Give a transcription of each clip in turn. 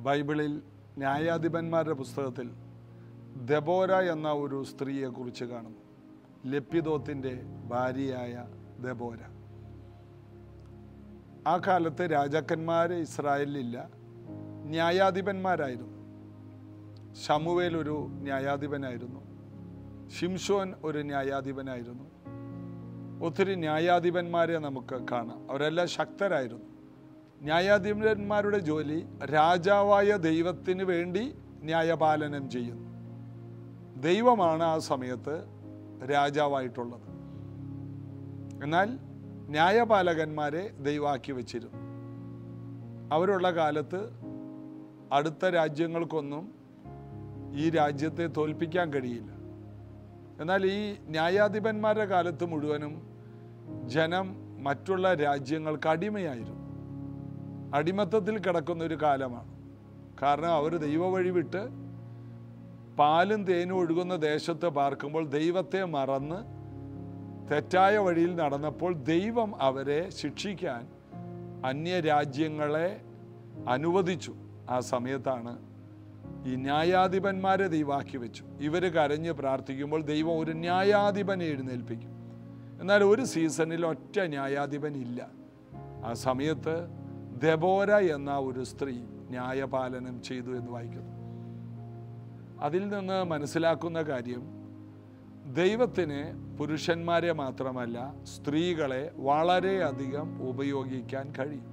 ബൈബിളിൽ ന്യായാധിപന്മാരുടെ പുസ്തകത്തിൽ ദബോര എന്ന ഒരു സ്ത്രീയെക്കുറിച്ച് കാണുന്നു ലപ്പിദോത്തിൻ്റെ ഭാര്യയായ ദബോര ആ കാലത്ത് രാജാക്കന്മാർ ഇസ്രായേലിലില്ല ന്യായാധിപന്മാരായിരുന്നു ഷമുവേൽ ഒരു ന്യായാധിപനായിരുന്നു ഷിംഷോൻ ഒരു ന്യായാധിപനായിരുന്നു ഒത്തിരി ന്യായാധിപന്മാരെ നമുക്ക് കാണാം അവരെല്ലാം ശക്തരായിരുന്നു ന്യായാധിപന്മാരുടെ ജോലി രാജാവായ ദൈവത്തിന് വേണ്ടി ന്യായപാലനം ചെയ്യുന്നു ദൈവമാണ് ആ സമയത്ത് രാജാവായിട്ടുള്ളത് എന്നാൽ ന്യായപാലകന്മാരെ ദൈവാക്കി വച്ചിരുന്നു അവരുള്ള കാലത്ത് അടുത്ത രാജ്യങ്ങൾക്കൊന്നും ഈ രാജ്യത്തെ തോൽപ്പിക്കാൻ കഴിയില്ല എന്നാൽ ഈ ന്യായാധിപന്മാരുടെ കാലത്ത് മുഴുവനും ജനം മറ്റുള്ള രാജ്യങ്ങൾക്ക് അടിമയായിരുന്നു അടിമത്തത്തിൽ കിടക്കുന്ന ഒരു കാലമാണ് കാരണം അവർ ദൈവ വഴി വിട്ട് പാലും തേനും ഒഴുകുന്ന ദേശത്ത് പാർക്കുമ്പോൾ ദൈവത്തെ മറന്ന് തെറ്റായ വഴിയിൽ നടന്നപ്പോൾ ദൈവം അവരെ ശിക്ഷിക്കാൻ അന്യരാജ്യങ്ങളെ അനുവദിച്ചു ആ സമയത്താണ് ഈ ന്യായാധിപന്മാരെ ദൈവാക്കി വെച്ചു ഇവർ കരഞ്ഞ് പ്രാർത്ഥിക്കുമ്പോൾ ദൈവം ഒരു ന്യായാധിപനെ എഴുന്നേൽപ്പിക്കും എന്നാൽ ഒരു സീസണിൽ ഒറ്റ ന്യായാധിപൻ ഇല്ല ആ സമയത്ത് ദബോര എന്ന ഒരു സ്ത്രീ ന്യായപാലനം ചെയ്തു എന്ന് വായിക്കുന്നു അതിൽ നിന്ന് മനസ്സിലാക്കുന്ന കാര്യം ദൈവത്തിന് പുരുഷന്മാരെ മാത്രമല്ല സ്ത്രീകളെ വളരെയധികം ഉപയോഗിക്കാൻ കഴിയും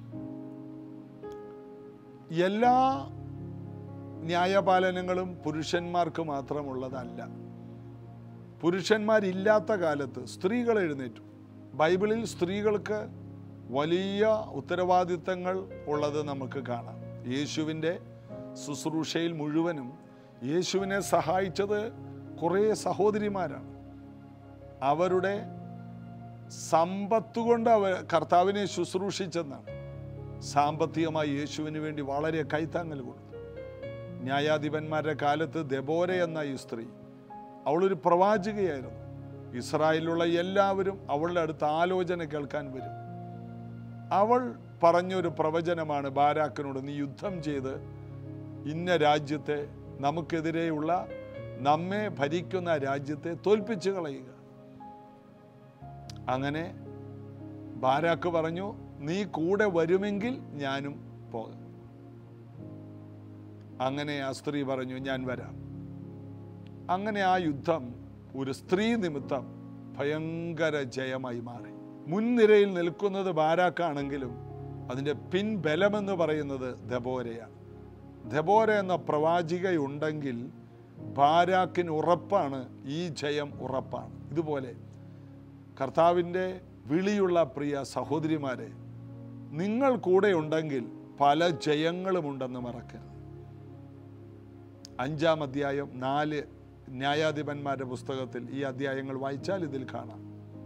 എല്ലാ ന്യായപാലനങ്ങളും പുരുഷന്മാർക്ക് മാത്രമുള്ളതല്ല പുരുഷന്മാരില്ലാത്ത കാലത്ത് സ്ത്രീകൾ എഴുന്നേറ്റു ബൈബിളിൽ സ്ത്രീകൾക്ക് വലിയ ഉത്തരവാദിത്തങ്ങൾ ഉള്ളത് നമുക്ക് കാണാം യേശുവിൻ്റെ ശുശ്രൂഷയിൽ മുഴുവനും യേശുവിനെ സഹായിച്ചത് കുറേ സഹോദരിമാരാണ് അവരുടെ സമ്പത്ത് കൊണ്ട് അവർ കർത്താവിനെ ശുശ്രൂഷിച്ചെന്നാണ് സാമ്പത്തികമായി യേശുവിന് വേണ്ടി വളരെ കൈത്താങ്ങൽ കൊടുത്തു ന്യായാധിപന്മാരുടെ കാലത്ത് ദബോര എന്ന ഈ സ്ത്രീ അവളൊരു പ്രവാചികയായിരുന്നു ഇസ്രായേലിലുള്ള എല്ലാവരും അവളുടെ അടുത്ത് ആലോചന കേൾക്കാൻ വരും അവൾ പറഞ്ഞൊരു പ്രവചനമാണ് ബാരാക്കിനോട് നീ യുദ്ധം ചെയ്ത് ഇന്ന രാജ്യത്തെ നമുക്കെതിരെയുള്ള നമ്മെ ഭരിക്കുന്ന രാജ്യത്തെ തോൽപ്പിച്ചു കളയുക അങ്ങനെ ബാരാക്ക് പറഞ്ഞു നീ കൂടെ വരുമെങ്കിൽ ഞാനും പോകാം അങ്ങനെ ആ സ്ത്രീ പറഞ്ഞു ഞാൻ വരാം അങ്ങനെ ആ യുദ്ധം ഒരു സ്ത്രീ നിമിത്തം ഭയങ്കര ജയമായി മാറി മുൻനിരയിൽ നിൽക്കുന്നത് ബാരാക്കാണെങ്കിലും അതിൻ്റെ പിൻബലമെന്ന് പറയുന്നത് ദബോരയാണ് ദബോര എന്ന പ്രവാചികയുണ്ടെങ്കിൽ ബാരാക്കിന് ഉറപ്പാണ് ഈ ജയം ഉറപ്പാണ് ഇതുപോലെ കർത്താവിൻ്റെ വിളിയുള്ള പ്രിയ സഹോദരിമാരെ നിങ്ങൾ കൂടെ ഉണ്ടെങ്കിൽ പല ജയങ്ങളുമുണ്ടെന്ന് മറക്കരുത് അഞ്ചാം അധ്യായം നാല് ന്യായാധിപന്മാരുടെ പുസ്തകത്തിൽ ഈ അധ്യായങ്ങൾ വായിച്ചാൽ ഇതിൽ കാണാം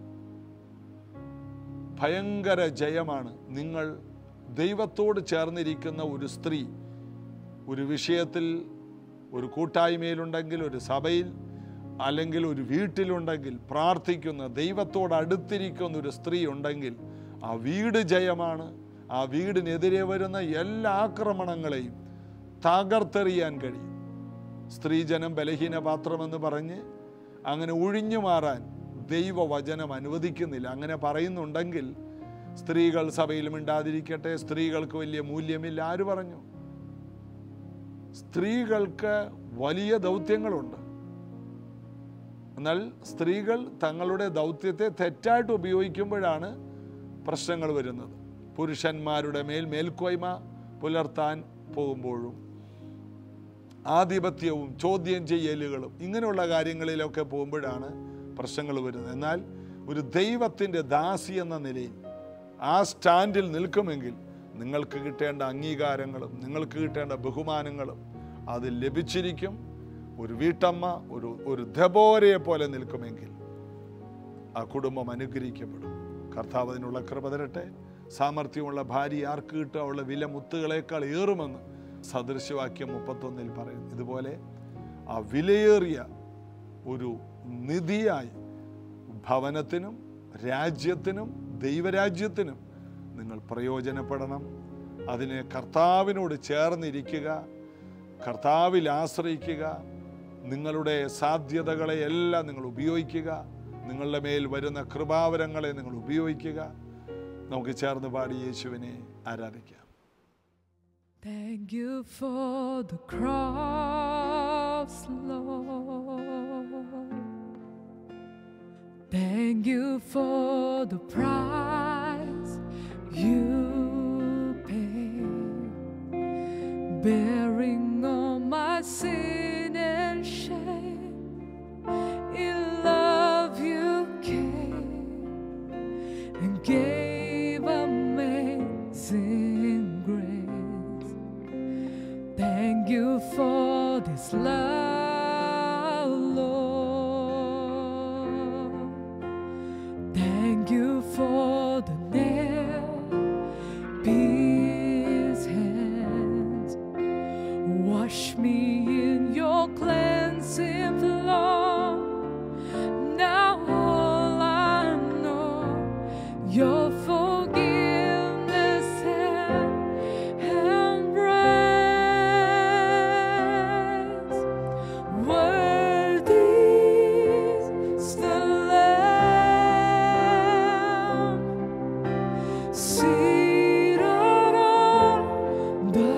ഭയങ്കര ജയമാണ് നിങ്ങൾ ദൈവത്തോട് ചേർന്നിരിക്കുന്ന ഒരു സ്ത്രീ ഒരു വിഷയത്തിൽ ഒരു കൂട്ടായ്മയിലുണ്ടെങ്കിൽ ഒരു സഭയിൽ അല്ലെങ്കിൽ ഒരു വീട്ടിലുണ്ടെങ്കിൽ പ്രാർത്ഥിക്കുന്ന ദൈവത്തോട് അടുത്തിരിക്കുന്ന ഒരു സ്ത്രീ ഉണ്ടെങ്കിൽ ആ വീട് ജയമാണ് ആ വീടിനെതിരെ വരുന്ന എല്ലാ ആക്രമണങ്ങളെയും തകർത്തെറിയാൻ കഴിയും സ്ത്രീജനം ബലഹീന പാത്രമെന്ന് പറഞ്ഞ് അങ്ങനെ ഒഴിഞ്ഞു മാറാൻ ദൈവവചനം അനുവദിക്കുന്നില്ല അങ്ങനെ പറയുന്നുണ്ടെങ്കിൽ സ്ത്രീകൾ സഭയിൽ മിണ്ടാതിരിക്കട്ടെ സ്ത്രീകൾക്ക് വലിയ മൂല്യമില്ല ആര് പറഞ്ഞു സ്ത്രീകൾക്ക് വലിയ ദൗത്യങ്ങളുണ്ട് എന്നാൽ സ്ത്രീകൾ തങ്ങളുടെ ദൗത്യത്തെ തെറ്റായിട്ട് ഉപയോഗിക്കുമ്പോഴാണ് പ്രശ്നങ്ങൾ വരുന്നത് പുരുഷന്മാരുടെ മേൽ മേൽക്കോയ്മ പുലർത്താൻ പോകുമ്പോഴും ആധിപത്യവും ചോദ്യം ചെയ്യലുകളും ഇങ്ങനെയുള്ള കാര്യങ്ങളിലൊക്കെ പോകുമ്പോഴാണ് പ്രശ്നങ്ങൾ വരുന്നത് എന്നാൽ ഒരു ദൈവത്തിൻ്റെ ദാസി എന്ന നിലയിൽ ആ സ്റ്റാൻഡിൽ നിൽക്കുമെങ്കിൽ നിങ്ങൾക്ക് കിട്ടേണ്ട അംഗീകാരങ്ങളും നിങ്ങൾക്ക് കിട്ടേണ്ട ബഹുമാനങ്ങളും അത് ലഭിച്ചിരിക്കും ഒരു വീട്ടമ്മ ഒരു ഒരു ദബോരയെ പോലെ നിൽക്കുമെങ്കിൽ ആ കുടുംബം അനുഗ്രഹിക്കപ്പെടും കർത്താവ് അതിനുള്ള കൃപ തരട്ടെ സാമർഥ്യമുള്ള ഭാര്യ ആർക്ക് കിട്ടും അവളുടെ വില മുത്തുകളേക്കാൾ ഏറുമെന്ന് സദൃശവാക്യം മുപ്പത്തൊന്നിൽ പറയുന്നു ഇതുപോലെ ആ വിലയേറിയ ഒരു നിധിയായി ഭവനത്തിനും രാജ്യത്തിനും ദൈവരാജ്യത്തിനും നിങ്ങൾ പ്രയോജനപ്പെടണം അതിന് കർത്താവിനോട് ചേർന്നിരിക്കുക കർത്താവിൽ ആശ്രയിക്കുക നിങ്ങളുടെ സാധ്യതകളെ എല്ലാം നിങ്ങൾ ഉപയോഗിക്കുക നിങ്ങളുടെ മേൽ വരുന്ന കൃപാവരങ്ങളെ നിങ്ങൾ ഉപയോഗിക്കുക നമുക്ക് ചേർന്ന് പാടി യേശുവിനെ ആരാധിക്കാം Thank you for the cross, Lord. Thank you for the price you paid, bearing all my sin and shame. In love you came and gave amazing grace. Thank you for this love, Lord. Thank you for the nail pierced hands. Wash me in your cleansing flow. Now all I know, your forgiveness and embrace. Worthy is the Lamb seated on the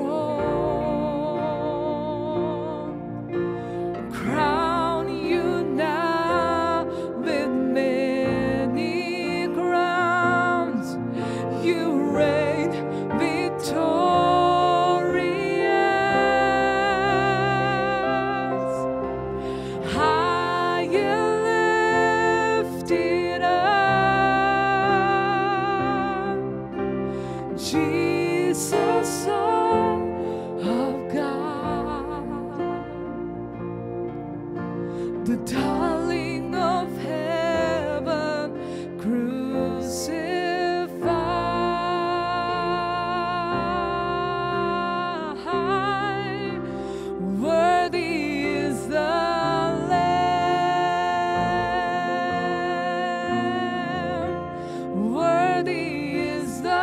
throne. Crown you now with many crowns. You reign victorious. High and lifted up, Jesus, Son of God, the darling of heaven, crucified. Worthy is the Lamb. Worthy is the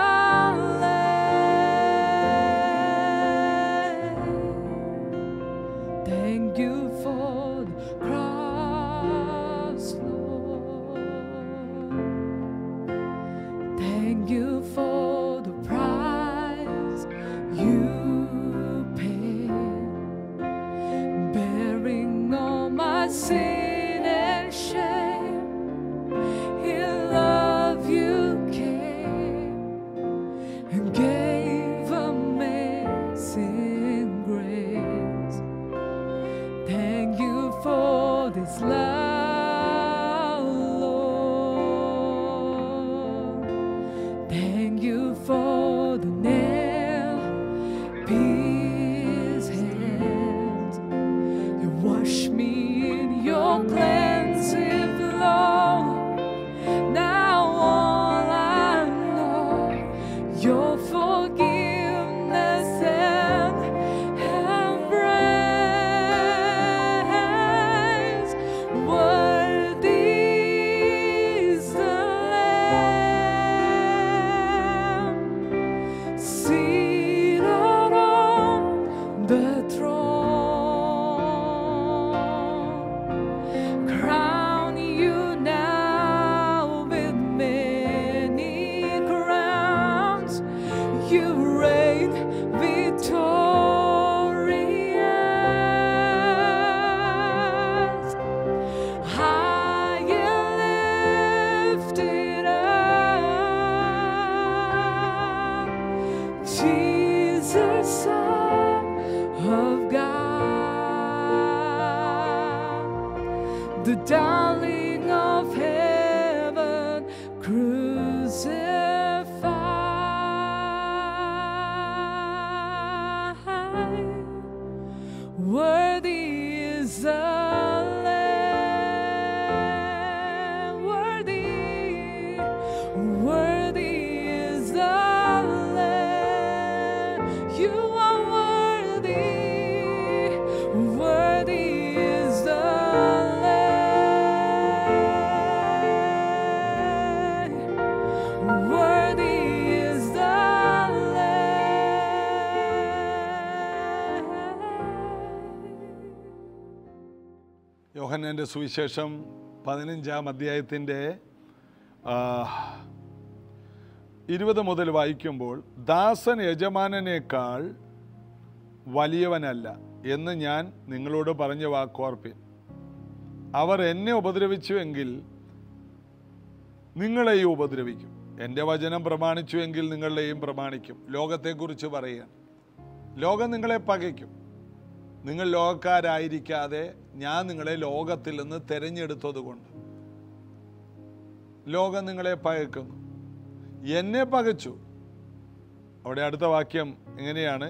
Lamb. Thank you for the cross, Lord. Thank you for the price you paid, bearing all my sin and shame. In love you came and gave amazing grace. Thank you for this love, Lord. Thank you for the nail pierced hands. You wash me in your cleansing flow. Now all I know, your forgiveness and embrace. Worthy is the Lamb seated on the throne. Crown you now with many crowns. You reign victorious. High and lifted up, Jesus, Son of God, the darling of heaven, crucified. Worthy is the Lamb. Worthy, worthy is the Lamb. You are worthy. Worthy is the Lamb. യോഹന്നാൻ്റെ സുവിശേഷം പതിനഞ്ചാം അധ്യായത്തിൻ്റെ ആ, ഇരുപത് മുതൽ വായിക്കുമ്പോൾ ദാസൻ യജമാനനേക്കാൾ വലിയവനല്ല എന്ന് ഞാൻ നിങ്ങളോട് പറഞ്ഞ വാക്കോർപ്പിൻ അവർ എന്നെ ഉപദ്രവിച്ചുവെങ്കിൽ നിങ്ങളെയും ഉപദ്രവിക്കും എൻ്റെ വചനം പ്രമാണിച്ചുവെങ്കിൽ നിങ്ങളെയും പ്രമാണിക്കും ലോകത്തെക്കുറിച്ച് പറയുകയാണ് ലോകം നിങ്ങളെ പകയ്ക്കും നിങ്ങൾ ലോകക്കാരായിരിക്കാതെ ഞാൻ നിങ്ങളെ ലോകത്തിൽ നിന്ന് തിരഞ്ഞെടുത്തത് കൊണ്ട് ലോകം നിങ്ങളെ പകക്കുന്നു എന്നെ പകച്ചു അവിടെ അടുത്ത വാക്യം എങ്ങനെയാണ്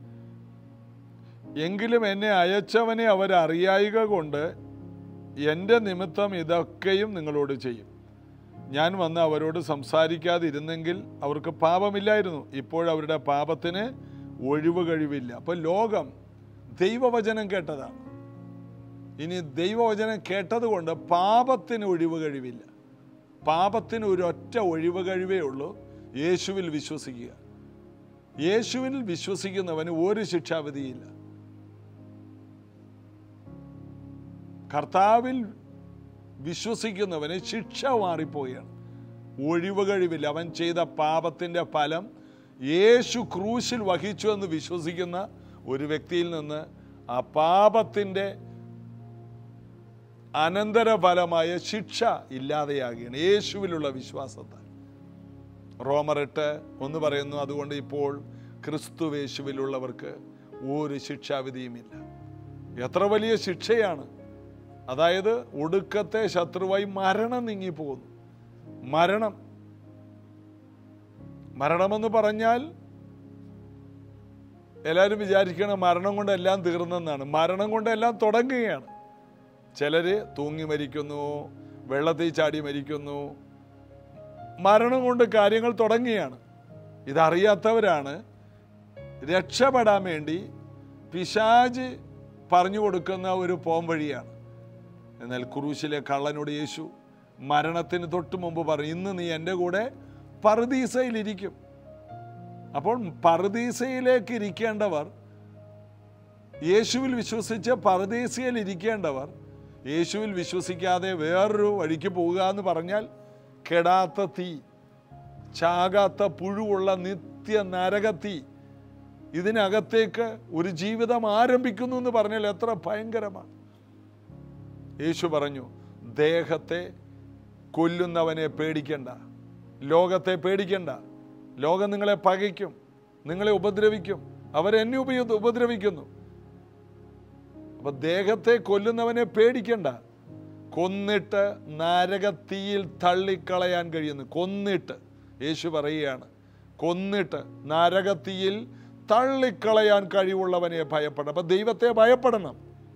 എങ്കിലും എന്നെ അയച്ചവനെ അവരറിയായിക കൊണ്ട് എൻ്റെ നിമിത്തം ഇതൊക്കെയും നിങ്ങളോട് ചെയ്യും ഞാൻ വന്ന് അവരോട് സംസാരിക്കാതിരുന്നെങ്കിൽ അവർക്ക് പാപമില്ലായിരുന്നു ഇപ്പോഴവരുടെ പാപത്തിന് ഒഴിവ് കഴിവില്ല അപ്പോൾ ലോകം ദൈവവചനം കേട്ടതാണ് ഇനി ദൈവവചനം കേട്ടതുകൊണ്ട് പാപത്തിന് ഒഴിവ് കഴിവില്ല പാപത്തിന് ഒരൊറ്റ ഒഴിവ് കഴിവേ ഉള്ളൂ യേശുവിൽ വിശ്വസിക്കുക യേശുവിൽ വിശ്വസിക്കുന്നവന് ഒരു ശിക്ഷാവിധിയില്ല കർത്താവിൽ വിശ്വസിക്കുന്നവന് ശിക്ഷ മാറിപ്പോവുകയാണ് ഒഴിവ് കഴിവില്ല അവൻ ചെയ്ത പാപത്തിൻ്റെ ഫലം യേശു ക്രൂശിൽ വഹിച്ചു എന്ന് വിശ്വസിക്കുന്ന ഒരു വ്യക്തിയിൽ നിന്ന് ആ പാപത്തിൻ്റെ അനന്തരഫലമായ ശിക്ഷ ഇല്ലാതെയാകുകയാണ് യേശുവിലുള്ള വിശ്വാസത്താൽ റോമർ എട്ട് ഒന്ന് പറയുന്നു അതുകൊണ്ട് ഇപ്പോൾ ക്രിസ്തുവേശുവിലുള്ളവർക്ക് ഒരു ശിക്ഷാവിധിയുമില്ല എത്ര വലിയ ശിക്ഷയാണ് അതായത് ഒടുക്കത്തെ ശത്രുവായി മരണം നീങ്ങിപ്പോകുന്നു മരണം മരണമെന്ന് പറഞ്ഞാൽ എല്ലാവരും വിചാരിക്കണം മരണം കൊണ്ട് എല്ലാം തീർന്നെന്നാണ് മരണം കൊണ്ട് എല്ലാം തുടങ്ങുകയാണ് ചിലര് തൂങ്ങി മരിക്കുന്നു വെള്ളത്തിൽ ചാടി മരിക്കുന്നു മരണം കൊണ്ട് കാര്യങ്ങൾ തുടങ്ങുകയാണ് ഇതറിയാത്തവരാണ് രക്ഷപ്പെടാൻ വേണ്ടി പിശാജ് പറഞ്ഞു കൊടുക്കുന്ന ഒരു പോം വഴിയാണ് എന്നാൽ ക്രൂശിലെ കള്ളനോട് യേശു മരണത്തിന് തൊട്ട് മുമ്പ് പറഞ്ഞു ഇന്ന് നീ എൻ്റെ കൂടെ പറുദീസയിലിരിക്കും അപ്പോൾ പറുദീസയിലേക്ക് ഇരിക്കേണ്ടവർ യേശുവിൽ വിശ്വസിച്ച് പറുദീസയിൽ ഇരിക്കേണ്ടവർ യേശുവിൽ വിശ്വസിക്കാതെ വേറൊരു വഴിക്ക് പോവുക എന്ന് പറഞ്ഞാൽ കെടാത്ത തീ ചാകാത്ത പുഴുവുള്ള നിത്യ നരകത്തീ ഇതിനകത്തേക്ക് ഒരു ജീവിതം ആരംഭിക്കുന്നു എന്ന് പറഞ്ഞാൽ എത്ര ഭയങ്കരമാണ് യേശു പറഞ്ഞു ദേഹത്തെ കൊല്ലുന്നവനെ പേടിക്കണ്ട ലോകത്തെ പേടിക്കണ്ട ലോകം നിങ്ങളെ പകയ്ക്കും നിങ്ങളെ ഉപദ്രവിക്കും അവരെന്നെ ഉപയോ ഉപദ്രവിക്കുന്നു അപ്പൊ ദേഹത്തെ കൊല്ലുന്നവനെ പേടിക്കണ്ട കൊന്നിട്ട് നരകത്തീയിൽ തള്ളിക്കളയാൻ കഴിയുന്നു കൊന്നിട്ട് യേശു പറയുകയാണ് കൊന്നിട്ട് നരകത്തീയിൽ തള്ളിക്കളയാൻ കഴിവുള്ളവനെ ഭയപ്പെടണം അപ്പൊ ദൈവത്തെ ഭയപ്പെടണം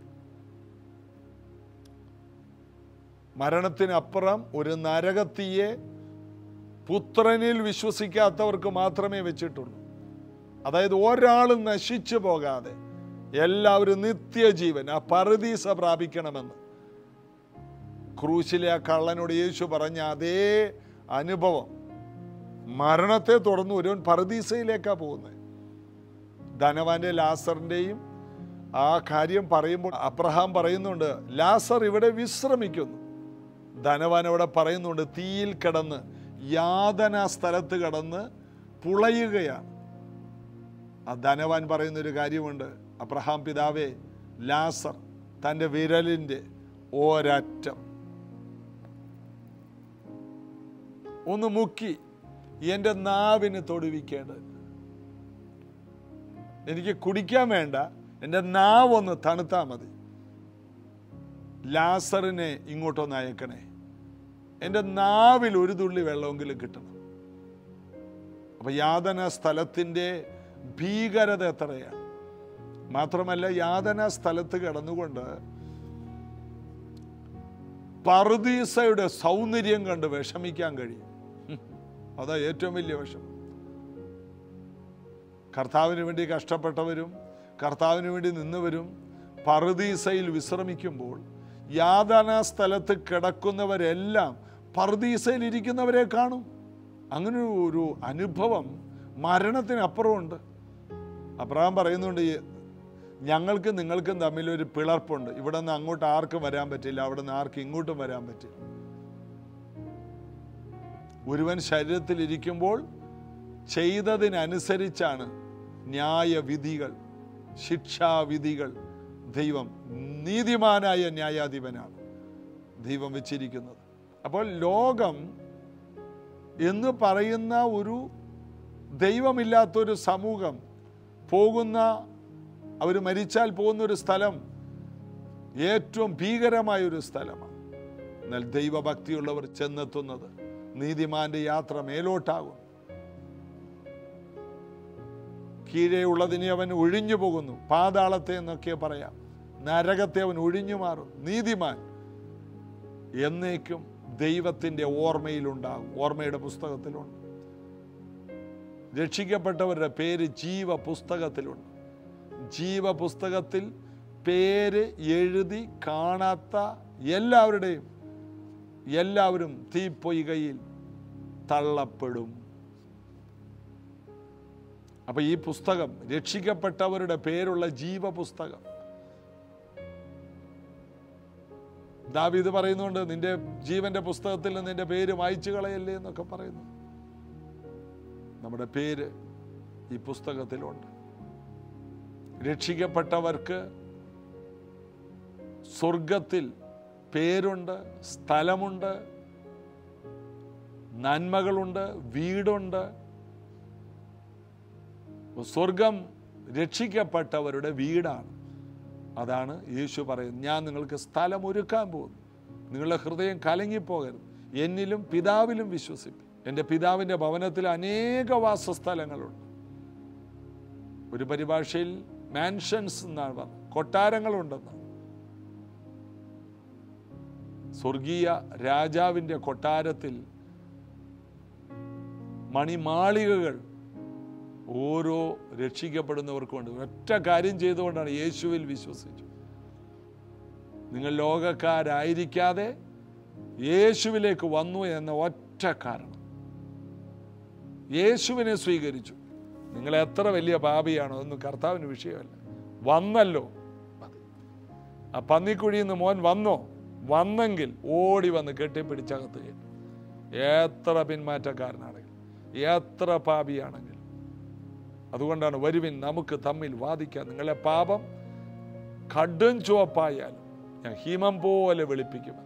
മരണത്തിനപ്പുറം ഒരു നരകത്തീയെ പുത്രനിൽ വിശ്വസിക്കാത്തവർക്ക് മാത്രമേ വെച്ചിട്ടുള്ളൂ അതായത് ഒരാളും നശിച്ചു പോകാതെ എല്ലാവരും നിത്യജീവൻ ആ പറുദീസ പ്രാപിക്കണമെന്ന് ക്രൂശിലെ ആ കള്ളനോട് യേശു പറഞ്ഞ അതേ അനുഭവം മരണത്തെ തുടർന്ന് ഒരുവൻ പറുദീസയിലേക്കാണ് പോകുന്നത് ധനവാന്റെ ലാസറിൻ്റെയും ആ കാര്യം പറയുമ്പോൾ അബ്രഹാം പറയുന്നുണ്ട് ലാസർ ഇവിടെ വിശ്രമിക്കുന്നു ധനവാൻ അവിടെ പറയുന്നുണ്ട് തീയിൽ കിടന്ന് യാതന സ്ഥലത്ത് കിടന്ന് പുളയുകയാണ് ആ ധനവാൻ പറയുന്ന ഒരു കാര്യമുണ്ട് അബ്രഹാം പിതാവേ ലാസർ തൻ്റെ വിരലിൻ്റെ ഒരറ്റം ഒന്ന് മുക്കി എൻ്റെ നാവിന് തൊടുവിക്കേണ്ടത് എനിക്ക് കുടിക്കാൻ വേണ്ട എൻ്റെ നാവൊന്ന് തണുത്താൽ മതി ലാസറിനെ ഇങ്ങോട്ടൊന്ന് അയക്കണേ എൻ്റെ നാവിൽ ഒരു തുള്ളി വെള്ളമെങ്കിലും കിട്ടണം അപ്പൊ യാതന സ്ഥലത്തിൻ്റെ ഭീകരത എത്രയാണ് മാത്രമല്ല യാതന സ്ഥലത്ത് കിടന്നുകൊണ്ട് പറുദീസയുടെ സൗന്ദര്യം കണ്ട് വിഷമിക്കാൻ കഴിയും ഹും. അതാ ഏറ്റവും വലിയ വിഷമം കർത്താവിന് വേണ്ടി കഷ്ടപ്പെട്ടവരും കർത്താവിന് വേണ്ടി നിന്നവരും പറുദീസയിൽ വിശ്രമിക്കുമ്പോൾ യാതന സ്ഥലത്ത് കിടക്കുന്നവരെല്ലാം പറുദീസയിൽ ഇരിക്കുന്നവരെ കാണും അങ്ങനെ ഒരു- ഒരു അനുഭവം മരണത്തിനപ്പുറമുണ്ട് അബ്രഹാം പറയുന്നുണ്ട് "ഈ ഞങ്ങൾക്ക് നിങ്ങൾക്കും തമ്മിൽ ഒരു പിളർപ്പുണ്ട് ഇവിടെ നിന്ന് അങ്ങോട്ട് ആർക്കും വരാൻ പറ്റില്ല അവിടെ നിന്ന് ആർക്കും ഇങ്ങോട്ടും വരാൻ പറ്റില്ല ഒരുവൻ ശരീരത്തിലിരിക്കുമ്പോൾ ചെയ്തതിനനുസരിച്ചാണ് ന്യായവിധികൾ ശിക്ഷാവിധികൾ ദൈവം നീതിമാനായ ന്യായാധിപനാണ് ദൈവം വെച്ചിരിക്കുന്നത് അപ്പോൾ ലോകം എന്ന് പറയുന്ന ഒരു ദൈവമില്ലാത്തൊരു സമൂഹം പോകുന്ന അവർ മരിച്ചാൽ പോകുന്ന ഒരു സ്ഥലം ഏറ്റവും ഭീകരമായ ഒരു സ്ഥലമാണ് എന്നാൽ ദൈവഭക്തിയുള്ളവർ ചെന്നെത്തുന്നത് നീതിമാന്റെ യാത്ര മേലോട്ടാകും കീഴേ ഉള്ളതിനെ അവൻ ഒഴിഞ്ഞു പോകുന്നു പാതാളത്തെ എന്നൊക്കെ പറയാം നരകത്തെ അവൻ ഒഴിഞ്ഞു മാറും നീതിമാൻ എന്നേക്കും ദൈവത്തിൻ്റെ ഓർമ്മയിലുണ്ടാകും ഓർമ്മയുടെ പുസ്തകത്തിലുണ്ട് രക്ഷിക്കപ്പെട്ടവരുടെ പേര് ജീവ പുസ്തകത്തിലുണ്ട് ജീവ പുസ്തകത്തിൽ പേര് എഴുതി കാണാത്ത എല്ലാവരുടെയും എല്ലാവരും തീപ്പൊയ്കയിൽ തള്ളപ്പെടും അപ്പൊ ഈ പുസ്തകം രക്ഷിക്കപ്പെട്ടവരുടെ പേരുള്ള ജീവപുസ്തകം ദാവീദ് പറയുന്നുണ്ട് നിന്റെ ജീവന്റെ പുസ്തകത്തിൽ നിന്ന് നിന്റെ പേര് വായിച്ചു കളയല്ലേ എന്നൊക്കെ പറയുന്നു നമ്മുടെ പേര് ഈ പുസ്തകത്തിലുണ്ട് രക്ഷിക്കപ്പെട്ടവർക്ക് സ്വർഗത്തിൽ പേരുണ്ട് സ്ഥലമുണ്ട് നന്മകളുണ്ട് വീടുണ്ട് സ്വർഗം രക്ഷിക്കപ്പെട്ടവരുടെ വീടാണ് അതാണ് യേശു പറയുന്നത് ഞാൻ നിങ്ങൾക്ക് സ്ഥലം ഒരുക്കാൻ പോകുന്നു നിങ്ങളുടെ ഹൃദയം കലങ്ങിപ്പോകരുത് എന്നിലും പിതാവിലും വിശ്വസിക്കും എൻ്റെ പിതാവിൻ്റെ ഭവനത്തിൽ അനേക വാസസ്ഥലങ്ങളുണ്ട് ഒരു പരിഭാഷയിൽ മാൻഷൻസ് എന്നാണ് പറഞ്ഞത് കൊട്ടാരങ്ങളുണ്ടെന്നാണ് സ്വർഗീയ രാജാവിൻ്റെ കൊട്ടാരത്തിൽ മണിമാളികകൾ ഓരോ രക്ഷിക്കപ്പെടുന്നവർക്കുണ്ട് ഒറ്റ കാര്യം ചെയ്തുകൊണ്ടാണ് യേശുവിൽ വിശ്വസിച്ചു നിങ്ങൾ ലോകക്കാരായിരിക്കാതെ യേശുവിലേക്ക് വന്നു എന്ന ഒറ്റ കാരണം യേശുവിനെ സ്വീകരിച്ചു നിങ്ങൾ എത്ര വലിയ പാപിയാണോ അതൊന്നും കർത്താവിന് വിഷയമല്ല വന്നല്ലോ മതി. ആ പന്നിക്കുഴിയിൽ നിന്ന് മോൻ വന്നോ വന്നെങ്കിൽ ഓടി വന്ന് കെട്ടിപ്പിടിച്ചകത്ത് കയറ്റും എത്ര പിന്മാറ്റക്കാരനാണെങ്കിൽ എത്ര പാപിയാണെങ്കിൽ അതുകൊണ്ടാണ് വരുവിൻ നമുക്ക് തമ്മിൽ വാദിക്കാം നിങ്ങളെ പാപം കടും ചുവപ്പായാലും ഞാൻ ഹിമം പോലെ വെളുപ്പിക്കുമെന്ന്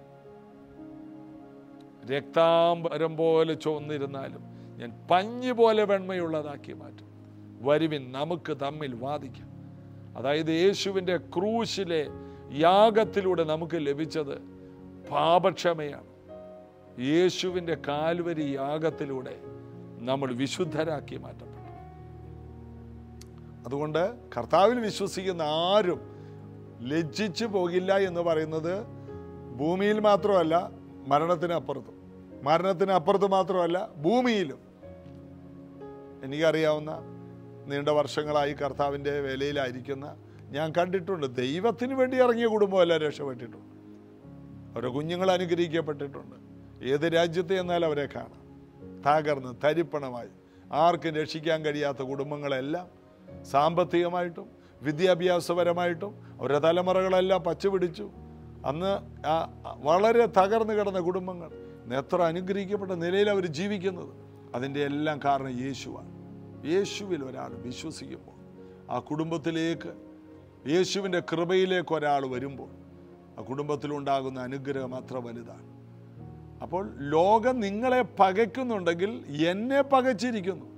രക്താംബരം പോലെ ചുവന്നിരുന്നാലും ഞാൻ പഞ്ഞു പോലെ വെണ്മയുള്ളതാക്കി മാറ്റും വരുവിൻ നമുക്ക് തമ്മിൽ വാദിക്കാം അതായത് യേശുവിൻ്റെ ക്രൂശിലെ യാഗത്തിലൂടെ നമുക്ക് ലഭിച്ചത് പാപക്ഷമയാണ് യേശുവിൻ്റെ കാൽവരി യാഗത്തിലൂടെ നമ്മൾ വിശുദ്ധരാക്കി മാറ്റപ്പെട്ടു അതുകൊണ്ട് കർത്താവിൽ വിശ്വസിക്കുന്ന ആരും ലജ്ജിച്ചു പോകില്ല എന്ന് പറയുന്നത് ഭൂമിയിൽ മാത്രമല്ല മരണത്തിനപ്പുറത്തും മരണത്തിനപ്പുറത്ത് മാത്രമല്ല ഭൂമിയിലും എനിക്കറിയാവുന്ന നീണ്ട വർഷങ്ങളായി കർത്താവിൻ്റെ വേലയിലായിരിക്കുന്ന ഞാൻ കണ്ടിട്ടുണ്ട് ദൈവത്തിന് വേണ്ടി ഇറങ്ങിയ കുടുംബമെല്ലാം രക്ഷപ്പെട്ടിട്ടുണ്ട് അവരുടെ കുഞ്ഞുങ്ങൾ അനുഗ്രഹിക്കപ്പെട്ടിട്ടുണ്ട് ഏത് രാജ്യത്ത് എന്നാൽ അവരെ കാണാം തകർന്ന് തരിപ്പണമായി ആർക്കും രക്ഷിക്കാൻ കഴിയാത്ത കുടുംബങ്ങളെല്ലാം സാമ്പത്തികമായിട്ടും വിദ്യാഭ്യാസപരമായിട്ടും അവരുടെ തലമുറകളെല്ലാം പച്ചപിടിച്ചു അന്ന് ആ വളരെ തകർന്നു കിടന്ന കുടുംബങ്ങൾ ഇന്ന് എത്ര അനുഗ്രഹിക്കപ്പെട്ട നിലയിൽ അവർ ജീവിക്കുന്നത് അതിൻ്റെ എല്ലാം കാരണം യേശുവാണ് യേശുവിൽ ഒരാൾ വിശ്വസിക്കുമ്പോൾ ആ കുടുംബത്തിലേക്ക് യേശുവിൻ്റെ കൃപയിലേക്ക് ഒരാൾ വരുമ്പോൾ ആ കുടുംബത്തിലുണ്ടാകുന്ന അനുഗ്രഹം അത്ര വലുതാണ് അപ്പോൾ ലോകം നിങ്ങളെ പകയ്ക്കുന്നുണ്ടെങ്കിൽ എന്നെ പകച്ചിരിക്കുന്നു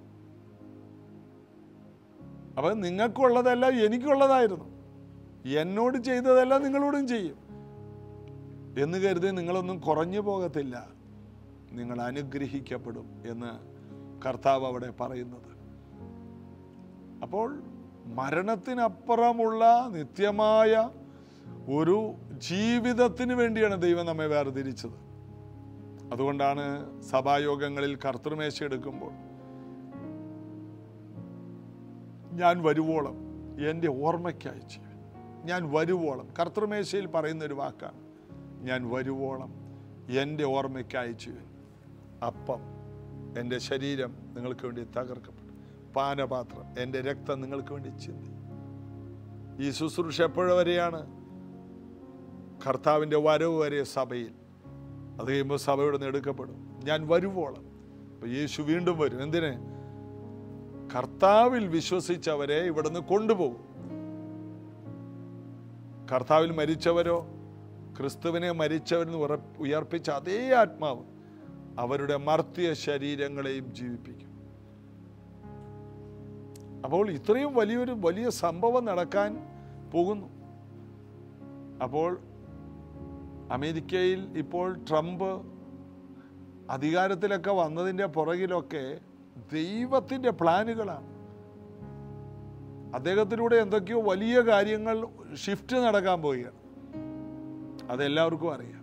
അപ്പം നിങ്ങൾക്കുള്ളതെല്ലാം എനിക്കുള്ളതായിരുന്നു എന്നോട് ചെയ്തതെല്ലാം നിങ്ങളോടും ചെയ്യും എന്ന് കരുതി നിങ്ങളൊന്നും കുറഞ്ഞു പോകത്തില്ല നിങ്ങൾ അനുഗ്രഹിക്കപ്പെടും എന്ന് കർത്താവ് അവിടെ പറയുന്നത് അപ്പോൾ മരണത്തിനപ്പുറമുള്ള നിത്യമായ ഒരു ജീവിതത്തിന് വേണ്ടിയാണ് ദൈവം നമ്മെ വേർതിരിച്ചത് അതുകൊണ്ടാണ് സഭായോഗങ്ങളിൽ കർത്തൃമേശ എടുക്കുമ്പോൾ ഞാൻ വരുവോളം എൻ്റെ ഓർമ്മയ്ക്കായി ചെയ്യും ഞാൻ വരുവോളം കർത്തൃമേശയിൽ പറയുന്ന ഒരു വാക്കാണ് ഞാൻ വരുവോളം എൻ്റെ ഓർമ്മയ്ക്കായി ചെയ്യും അപ്പം എൻ്റെ ശരീരം നിങ്ങൾക്ക് വേണ്ടി തകർക്കപ്പെട്ടു പാനപാത്രം എൻ്റെ രക്തം നിങ്ങൾക്ക് വേണ്ടി ചിന്തി ഈ ശുശ്രൂഷ എപ്പോഴും വരെയാണ് കർത്താവിൻ്റെ വരവ് വരെ സഭയിൽ അത് കഴിയുമ്പോൾ സഭയുടെ നിന്ന് എടുക്കപ്പെടും ഞാൻ വരുവോളം അപ്പൊ യേശു വീണ്ടും വരും എന്തിന് കർത്താവിൽ വിശ്വസിച്ചവരെ ഇവിടുന്ന് കൊണ്ടുപോകും കർത്താവിൽ മരിച്ചവരോ ക്രിസ്തുവിനെ മരിച്ചവരെന്ന് ഉറ- ഉയർപ്പിച്ച അതേ ആത്മാവ് അവരുടെ മർത്തിയ ശരീരങ്ങളെയും ജീവിപ്പിക്കും അപ്പോൾ ഇത്രയും വലിയൊരു വലിയ സംഭവം നടക്കാൻ പോകുന്നു അപ്പോൾ അമേരിക്കയിൽ ഇപ്പോൾ ട്രംപ് അധികാരത്തിലൊക്കെ വന്നതിൻ്റെ പുറകിലൊക്കെ ദൈവത്തിൻ്റെ പ്ലാനുകളാണ് അദ്ദേഹത്തിലൂടെ എന്തൊക്കെയോ വലിയ കാര്യങ്ങൾ ഷിഫ്റ്റ് നടക്കാൻ പോവുകയാണ് അതെല്ലാവർക്കും അറിയാം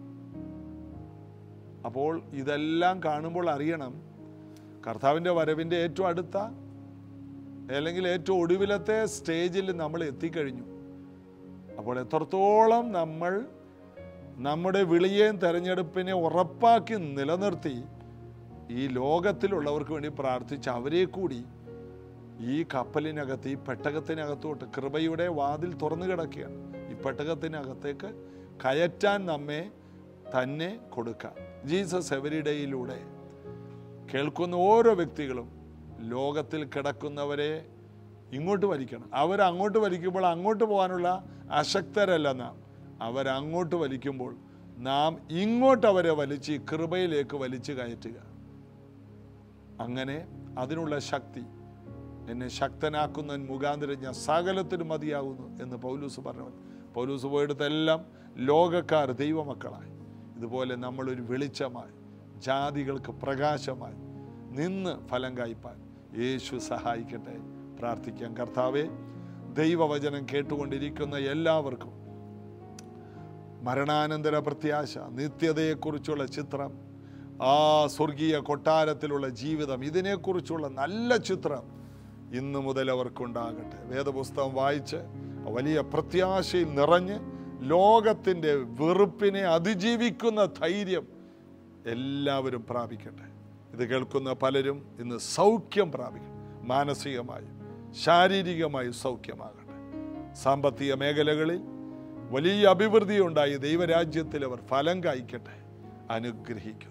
അപ്പോൾ ഇതെല്ലാം കാണുമ്പോൾ അറിയണം കർത്താവിൻ്റെ വരവിൻ്റെ ഏറ്റവും അടുത്ത അല്ലെങ്കിൽ ഏറ്റവും ഒടുവിലത്തെ സ്റ്റേജിൽ നമ്മൾ എത്തിക്കഴിഞ്ഞു അപ്പോൾ എത്രത്തോളം നമ്മൾ നമ്മുടെ വിളിയെയും തെരഞ്ഞെടുപ്പിനെ ഉറപ്പാക്കി നിലനിർത്തി ഈ ലോകത്തിലുള്ളവർക്ക് വേണ്ടി പ്രാർത്ഥിച്ച് അവരെ കൂടി ഈ കപ്പലിനകത്ത് ഈ പെട്ടകത്തിനകത്തോട്ട് കൃപയുടെ വാതിൽ തുറന്നു കിടക്കുകയാണ് ഈ പെട്ടകത്തിനകത്തേക്ക് കയറ്റാൻ നമ്മെ തന്നെ കൊടുക്കാം ജീസസ് എവരിഡേയിലൂടെ കേൾക്കുന്ന ഓരോ വ്യക്തികളും ലോകത്തിൽ കിടക്കുന്നവരെ ഇങ്ങോട്ട് വലിക്കണം അവർ അങ്ങോട്ട് വലിക്കുമ്പോൾ അങ്ങോട്ട് പോകാനുള്ള അശക്തരല്ല നാം അവരങ്ങോട്ട് വലിക്കുമ്പോൾ നാം ഇങ്ങോട്ട് അവരെ വലിച്ച് ഈ കൃപയിലേക്ക് വലിച്ചു കയറ്റുക അങ്ങനെ അതിനുള്ള ശക്തി എന്നെ ശക്തനാക്കുന്നവൻ മുഖാന്തരം ഞാൻ സകലത്തിനും മതിയാകുന്നു എന്ന് പൗലൂസ് പറഞ്ഞവൻ പൗലൂസ് പോയിടത്തെല്ലാം ലോകക്കാർ ദൈവമക്കളായി ഇതുപോലെ നമ്മളൊരു വെളിച്ചമായി ജാതികൾക്ക് പ്രകാശമായി നിന്ന് ഫലം കായ്പാൻ യേശു സഹായിക്കട്ടെ പ്രാർത്ഥിക്കാം കർത്താവെ ദൈവവചനം കേട്ടുകൊണ്ടിരിക്കുന്ന എല്ലാവർക്കും മരണാനന്തര പ്രത്യാശ നിത്യതയെക്കുറിച്ചുള്ള ചിത്രം ആ സ്വർഗീയ കൊട്ടാരത്തിലുള്ള ജീവിതം ഇതിനെക്കുറിച്ചുള്ള നല്ല ചിത്രം ഇന്നു മുതൽ അവർക്കുണ്ടാകട്ടെ വേദപുസ്തകം വായിച്ച് വലിയ പ്രത്യാശയിൽ നിറഞ്ഞ് ലോകത്തിൻ്റെ വെറുപ്പിനെ അതിജീവിക്കുന്ന ധൈര്യം എല്ലാവരും പ്രാപിക്കട്ടെ ഇത് കേൾക്കുന്ന പലരും ഇന്ന് സൗഖ്യം പ്രാപിക്കും മാനസികമായും ശാരീരികമായും സൗഖ്യമാകട്ടെ സാമ്പത്തിക മേഖലകളിൽ വലിയ അഭിവൃദ്ധി ഉണ്ടായി ദൈവരാജ്യത്തിൽ അവർ ഫലം കായ്ക്കട്ടെ അനുഗ്രഹിക്കുന്നു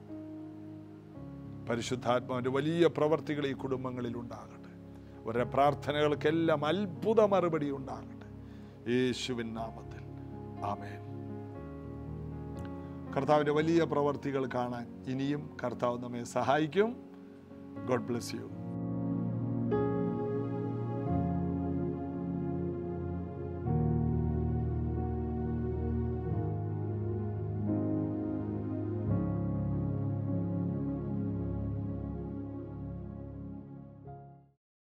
പരിശുദ്ധാത്മാവിൻ്റെ വലിയ പ്രവർത്തികൾ ഈ കുടുംബങ്ങളിൽ ഉണ്ടാകട്ടെ അവരുടെ പ്രാർത്ഥനകൾക്കെല്ലാം അത്ഭുത മറുപടി ഉണ്ടാകട്ടെ യേശുവിൻ നാമത്തിൽ ആമേൻ കർത്താവിൻ്റെ വലിയ പ്രവർത്തികൾ കാണാൻ ഇനിയും കർത്താവ് നമ്മെ സഹായിക്കും ഗോഡ് ബ്ലെസ് യു